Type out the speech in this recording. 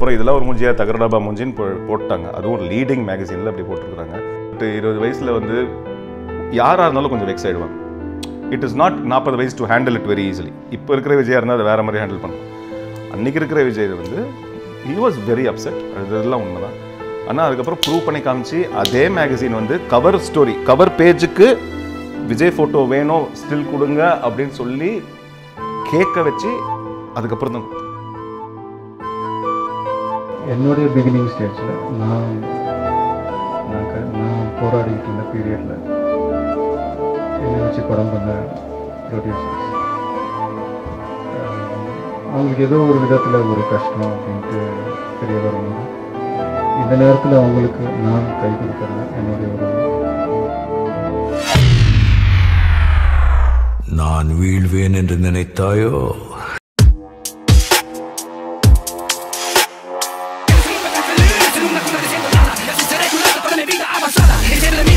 அதுக்கப்புறம் இதெல்லாம் ஒரு மூஞ்சியா தகரடாபா மூஞ்சின்னு போ போட்டாங்க அதுவும் லீடிங் மேகசினில் அப்படி போட்டிருக்கிறாங்க பட் இருபது வயசில் வந்து யாராக இருந்தாலும் கொஞ்சம் வெக்ஸ் ஆகிடுவாங்க இட் இஸ் நாட் நாற்பது வயசு to handle it very easily இப்போ இருக்கிற விஜயா இருந்தால் அதை வேற மாதிரி ஹேண்டில் பண்ணலாம் அன்னைக்கு இருக்கிற விஜய் வந்து ஹி வாஸ் வெரி அப்செட் அது இதெல்லாம் உண்மைதான் ஆனால் அதுக்கப்புறம் ப்ரூவ் பண்ணி காமிச்சு அதே மேகசின் வந்து கவர் ஸ்டோரி கவர் பேஜுக்கு விஜய் ஃபோட்டோ வேணும் ஸ்டில் கொடுங்க அப்படின்னு சொல்லி கேட்க வச்சு அதுக்கப்புறம் தான் என்னுடைய பிகினிங் ஸ்டேஜில் நான் நான் க நான் போராடிக்கிட்டு இருந்த பீரியடில் என்னை வச்சு படம் பண்ண ப்ரொடியூசர்ஸ் அவங்களுக்கு ஏதோ ஒரு விதத்தில் ஒரு கஷ்டம் அப்படின்ட்டு தெரிய வரும்போது இந்த நேரத்தில் அவங்களுக்கு நான் கை கொடுக்கறது என்னுடைய ஒரு நான் வீழ்வேன் என்று நினைத்தாயோ En una conversación, la, la, la, la, la, la, la, la, la, la, la, la, la, la, la, la, la, la,